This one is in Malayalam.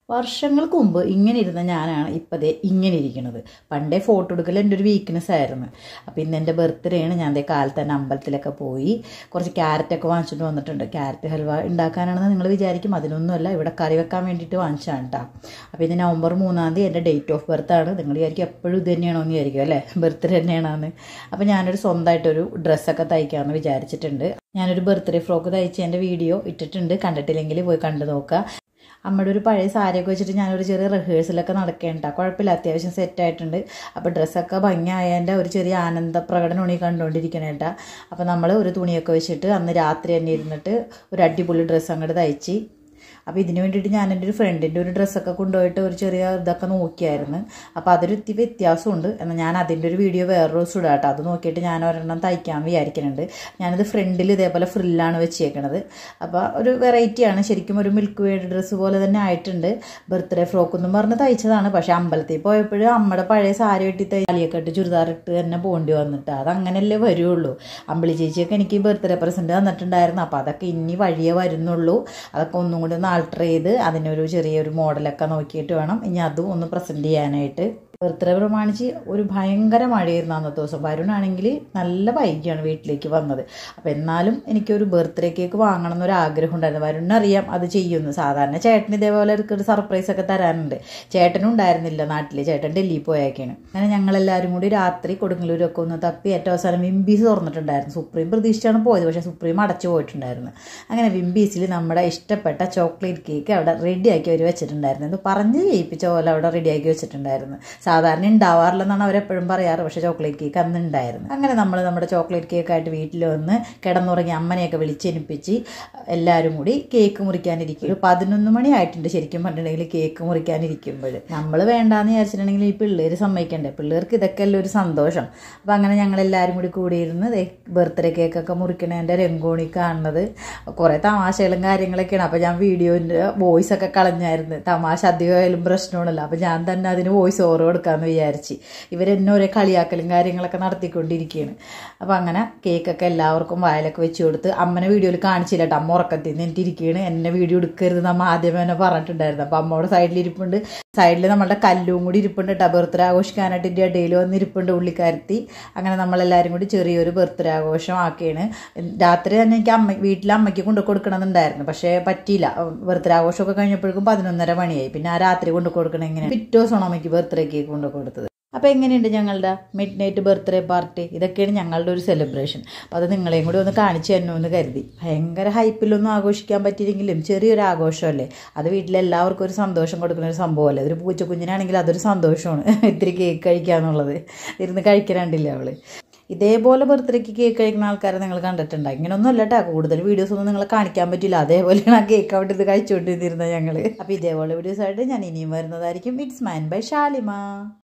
വർഷങ്ങൾക്ക് മുമ്പ് ഇങ്ങനെ ഇരുന്ന ഞാനാണ് ഇപ്പതേ ഇങ്ങനെ ഇരിക്കുന്നത് പണ്ടേ ഫോട്ടോ എടുക്കൽ എൻ്റെ ഒരു വീക്ക്നെസ് ആയിരുന്നു അപ്പോൾ ഇന്ന് എൻ്റെ ബർത്ത്ഡേ ആണ് ഞാൻ ദേ കാലത്ത് തന്നെ അമ്പലത്തിലൊക്കെ പോയി കുറച്ച് ക്യാരറ്റൊക്കെ വാങ്ങിച്ചിട്ട് വന്നിട്ടുണ്ട് ക്യാരറ്റ് ഹൽവ ഉണ്ടാക്കാനാണെന്ന് നിങ്ങൾ വിചാരിക്കും അതിനൊന്നുമല്ല ഇവിടെ കറി വെക്കാൻ വേണ്ടിയിട്ട് വാങ്ങിച്ചാണ് കേട്ടോ അപ്പോൾ ഇത് നവംബർ മൂന്നാം തീയതി എൻ്റെ ഡേറ്റ് ഓഫ് ബർത്ത് ആണ് നിങ്ങൾ വിചാരിക്കും എപ്പോഴും ഇത് തന്നെയാണോ എന്ന് വിചാരിക്കും അല്ലേ ബർത്ത്ഡേ തന്നെയാണെന്ന് അപ്പോൾ ഞാനൊരു സ്വന്തമായിട്ടൊരു ഡ്രസ്സൊക്കെ തയ്ക്കാമെന്ന് വിചാരിച്ചിട്ടുണ്ട് ഞാനൊരു ബർത്ത്ഡേ ഫ്രോക്ക് തയ്ച്ചതിൻ്റെ വീഡിയോ ഇട്ടിട്ടുണ്ട് കണ്ടിട്ടില്ലെങ്കിൽ പോയി കണ്ടു നോക്കുക അമ്മയുടെ ഒരു പഴയ സാരിയൊക്കെ വെച്ചിട്ട് ഞാനൊരു ചെറിയ റിഹേഴ്സലൊക്കെ നടക്കേണ്ട കുഴപ്പമില്ല അത്യാവശ്യം സെറ്റായിട്ടുണ്ട് അപ്പോൾ ഡ്രസ്സൊക്കെ ഭംഗിയായതിൻ്റെ ഒരു ചെറിയ ആനന്ദ പ്രകടനമാണ് ഈ കണ്ടുകൊണ്ടിരിക്കണേട്ട അപ്പോൾ നമ്മൾ ഒരു തുണിയൊക്കെ വെച്ചിട്ട് അന്ന് രാത്രി തന്നെ ഇരുന്നിട്ട് ഒരു അടിപൊളി ഡ്രസ്സ് അങ്ങോട്ട് തയ്ച്ച് അപ്പോൾ ഇതിന് വേണ്ടിയിട്ട് ഞാൻ എൻ്റെ ഒരു ഫ്രണ്ടിൻ്റെ ഒരു ഡ്രസ്സൊക്കെ കൊണ്ടുപോയിട്ട് ഒരു ചെറിയ ഇതൊക്കെ നോക്കിയായിരുന്നു അപ്പോൾ അതൊരു ഇത്തിരി വ്യത്യാസമുണ്ട് എന്നാൽ ഞാൻ അതിൻ്റെ ഒരു വീഡിയോ വേറെ ദിവസം ഇടാം കേട്ടോ അത് നോക്കിയിട്ട് ഞാൻ ഒരെണ്ണം തയ്ക്കാൻ വിചാരിക്കുന്നുണ്ട് ഞാനത് ഫ്രണ്ടിൽ ഇതേപോലെ ഫ്രില്ലാണ് വെച്ചേക്കണത് അപ്പോൾ ഒരു വെറൈറ്റിയാണ് ശരിക്കും ഒരു മിൽക്ക് വേഡ് ഡ്രസ്സ് പോലെ തന്നെ ആയിട്ടുണ്ട് ബർത്ത്ഡേ ഫ്രോക്ക് എന്നും പറഞ്ഞ് തയ്ച്ചതാണ് പക്ഷേ അമ്പലത്തിൽ പോയപ്പോഴും അമ്മയുടെ പഴയ സാരി വെട്ടി തയ്യാലിയൊക്കെ ഇട്ട് ചുരിദാർ ഇട്ട് തന്നെ പോകേണ്ടി വന്നിട്ട് അത് അങ്ങനെയല്ലേ വരുള്ളൂ അമ്പിളി ചേച്ചിയൊക്കെ എനിക്ക് ബർത്ത്ഡേ പ്രസൻറ്റ് തന്നിട്ടുണ്ടായിരുന്നു അപ്പോൾ അതൊക്കെ ഇനി വഴിയേ വരുന്നുള്ളൂ അതൊക്കെ ഒന്നും കൂടി ഒന്ന് ആൾട്ടർ ചെയ്ത് അതിനൊരു ചെറിയൊരു മോഡലൊക്കെ നോക്കിയിട്ട് വേണം ഇനി അതും ഒന്ന് പ്രസൻറ്റ് ചെയ്യാനായിട്ട് ബർത്ത്ഡേ പ്രമാണിച്ച് ഒരു ഭയങ്കര മഴയായിരുന്നു അന്നത്തെ ദിവസം വരുണാണെങ്കിൽ നല്ല വൈകിയാണ് വീട്ടിലേക്ക് വന്നത് അപ്പോൾ എന്നാലും എനിക്കൊരു ബർത്ത്ഡേ കേക്ക് വാങ്ങണം എന്നൊരു ആഗ്രഹം ഉണ്ടായിരുന്നു വരുണിനറിയാം അത് ചെയ്യുന്നു സാധാരണ ചേട്ടന് ഇതേപോലെ ഒരു സർപ്രൈസ് ഒക്കെ തരാനുണ്ട് ചേട്ടനും ഉണ്ടായിരുന്നില്ല നാട്ടിൽ ചേട്ടൻ ഡൽഹിയിൽ പോയേക്കാണ് അങ്ങനെ ഞങ്ങളെല്ലാവരും കൂടി രാത്രി കൊടുങ്ങല്ലൂരൊക്കെ ഒന്ന് തപ്പി ഏറ്റവും അവസാനം വിംബീസ് തുറന്നിട്ടുണ്ടായിരുന്നു സുപ്രീം പ്രതീക്ഷിച്ചാണ് പോയത് പക്ഷേ സുപ്രീം അടച്ചു പോയിട്ടുണ്ടായിരുന്നു അങ്ങനെ വിംബീസിൽ നമ്മുടെ ഇഷ്ടപ്പെട്ട ചോക്ലേറ്റ് കേക്ക് അവിടെ റെഡിയാക്കി അവർ വെച്ചിട്ടുണ്ടായിരുന്നു എന്ന് പറഞ്ഞ് ജയിപ്പിച്ച പോലെ അവിടെ റെഡിയാക്കി വെച്ചിട്ടുണ്ടായിരുന്നു സാധാരണ ഉണ്ടാവാറില്ലെന്നാണ് അവരെപ്പോഴും പറയാറ് പക്ഷേ ചോക്ലേറ്റ് കേക്ക് അന്ന് ഉണ്ടായിരുന്നു അങ്ങനെ നമ്മൾ നമ്മുടെ ചോക്ലേറ്റ് കേക്കായിട്ട് വീട്ടിൽ വന്ന് കിടന്നുറങ്ങി അമ്മനെയൊക്കെ വിളിച്ചെനിപ്പിച്ച് എല്ലാവരും കൂടി കേക്ക് മുറിക്കാനിരിക്കും ഒരു പതിനൊന്ന് മണി ആയിട്ടുണ്ട് ശരിക്കും പറഞ്ഞിട്ടുണ്ടെങ്കിൽ കേക്ക് മുറിക്കാനിരിക്കുമ്പോൾ നമ്മൾ വേണ്ടാന്ന് വിചാരിച്ചിട്ടുണ്ടെങ്കിൽ ഈ പിള്ളേർ സമ്മതിക്കണ്ടേ പിള്ളേർക്ക് ഇതൊക്കെ അല്ലേ ഒരു സന്തോഷം അപ്പോൾ അങ്ങനെ ഞങ്ങൾ എല്ലാവരും കൂടി കൂടിയിരുന്ന് ബർത്ത്ഡേ കേക്കൊക്കെ മുറിക്കണതിൻ്റെ രംഗോണി കാണുന്നത് കുറേ തമാശകളും കാര്യങ്ങളൊക്കെയാണ് അപ്പോൾ ഞാൻ വീഡിയോൻ്റെ വോയിസ് ഒക്കെ കളഞ്ഞായിരുന്നു തമാശ അധികമായാലും പ്രശ്നമാണല്ലോ അപ്പോൾ ഞാൻ തന്നെ അതിന് വോയിസ് ഓവർ കൊടുക്കാമെന്ന് വിചാരിച്ച് ഇവരെന്നെ ഒരേ കളിയാക്കലും കാര്യങ്ങളൊക്കെ നടത്തിക്കൊണ്ടിരിക്കുകയാണ് അപ്പോൾ അങ്ങനെ കേക്കൊക്കെ എല്ലാവർക്കും വായിലൊക്കെ വെച്ച് കൊടുത്ത് അമ്മനെ വീഡിയോയിൽ കാണിച്ചില്ല കേട്ടോ അമ്മ ഉറക്കത്തിൽ നിന്ന് ഇരിക്കുകയാണ് എന്നെ വീഡിയോ എടുക്കരുത് നമ്മ ആദ്യമേ തന്നെ പറഞ്ഞിട്ടുണ്ടായിരുന്നു അപ്പോൾ അമ്മയുടെ സൈഡിൽ ഇരിപ്പുണ്ട് സൈഡിൽ നമ്മളുടെ കല്ലും കൂടി ഇരിപ്പുണ്ട് കേട്ടോ ബർത്ത്ഡേ ആഘോഷിക്കാനായിട്ട് ഇതിൻ്റെ ഇടയിൽ വന്നിരിപ്പുണ്ട് ഉള്ളിക്കാരത്തി അങ്ങനെ നമ്മളെല്ലാവരും കൂടി ചെറിയൊരു ബർത്ത്ഡേ ആഘോഷം ആക്കിയാണ് രാത്രി തന്നെ എനിക്ക് അമ്മ വീട്ടിലെ അമ്മയ്ക്ക് കൊണ്ടു കൊടുക്കണമെന്നുണ്ടായിരുന്നു പക്ഷേ പറ്റിയില്ല ബർത്ത്ഡേ ആഘോഷമൊക്കെ കഴിഞ്ഞപ്പോഴേക്കും പതിനൊന്നര മണിയായി പിന്നെ ആ രാത്രി കൊണ്ടു കൊടുക്കണം എങ്ങനെ പിറ്റേ ദിവസമാണ് അമ്മയ്ക്ക് ബർത്ത്ഡേ കേക്ക് കൊണ്ടു കൊടുത്തത് അപ്പോൾ എങ്ങനെയുണ്ട് ഞങ്ങളുടെ മിഡ് നൈറ്റ് ബർത്ത്ഡേ പാർട്ടി ഇതൊക്കെയാണ് ഞങ്ങളുടെ ഒരു സെലിബ്രേഷൻ അപ്പോൾ അത് നിങ്ങളെയും കൂടി ഒന്ന് കാണിച്ചു തരണമെന്ന് കരുതി ഭയങ്കര ഹൈപ്പിലൊന്നും ആഘോഷിക്കാൻ പറ്റിയില്ലെങ്കിലും ചെറിയൊരു ആഘോഷമല്ലേ അത് വീട്ടിലെല്ലാവർക്കും ഒരു സന്തോഷം കൊടുക്കുന്ന ഒരു സംഭവമല്ലേ അതൊരു പൂച്ചക്കുഞ്ഞിനാണെങ്കിൽ അതൊരു സന്തോഷമാണ് ഇത്തിരി കേക്ക് കഴിക്കുക എന്നുള്ളത് ഇരുന്ന് കഴിക്കാനുണ്ടില്ല അവള് ഇതേപോലെ ബർത്ത്ഡേക്ക് കേക്ക് കഴിക്കുന്ന ആൾക്കാരെ നിങ്ങൾ കണ്ടിട്ടുണ്ടോ ഇങ്ങനെയൊന്നും അല്ല കേട്ടോ കൂടുതൽ വീഡിയോസ് ഒന്നും നിങ്ങളെ കാണിക്കാൻ പറ്റില്ല അതേപോലെയാണ് ആ കേക്ക് അവിടെ ഇത് കഴിച്ചുകൊണ്ടിരുന്നത് ഞങ്ങൾ അപ്പോൾ ഇതേപോലെ വീഡിയോസ് ആയിട്ട് ഞാൻ ഇനിയും വരുന്നതായിരിക്കും ഇറ്റ്സ് മാൻ ബൈ ഷാലിമ